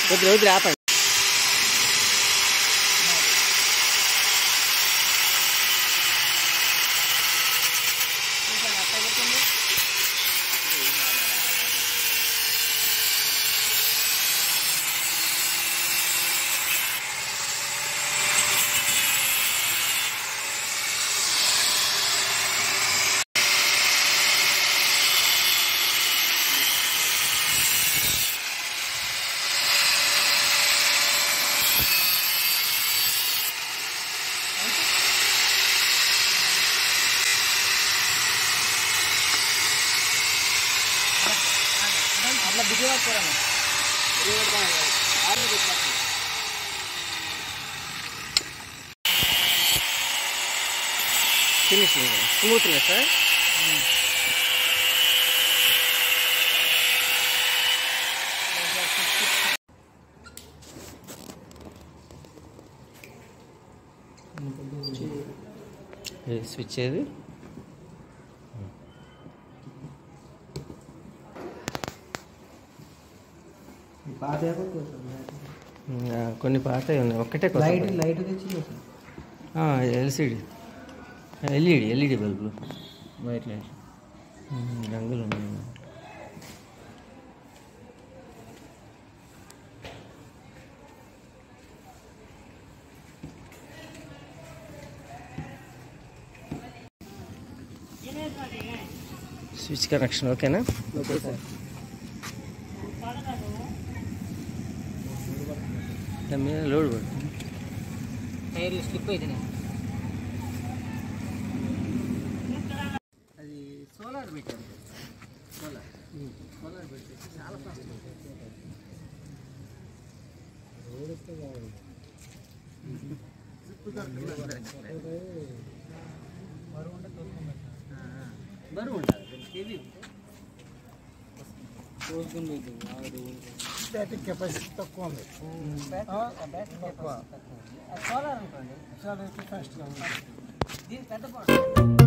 వద్దు వద్దు ఆపండి అట్లా బిజీ పట్టుకోరా ఫినిషింగ్ స్మూత్నెస్ సార్ స్విచ్ ఏది పాత ఇంకా కొన్ని పాతవి ఉన్నాయి ఒక్కటే లైట్ లైట్ తెచ్చి ఎల్సిడి ఎల్ఈడి ఎల్ఈడి బల్బులు వైట్ లైట్ ఉమ్, రంగులు ఉన్నాయి స్విచ్ కనెక్షన్ ఓకేనా ఓకే సార్ దాని మీద లోడ్ పడుతుంది టైర్ స్లిప్ అయితే అది సోలార్ పెట్టారు సోలార్ సోలార్ పెట్టేసి చాలా ఫాస్ట్ బరువు ఉండాలి హెవీ బ్యాటరీ కెపాసిటీ తక్కువ ఉంది సోలార్ అనుకోండి చాలా ఫాస్ట్గా ఉంది దీని పెద్ద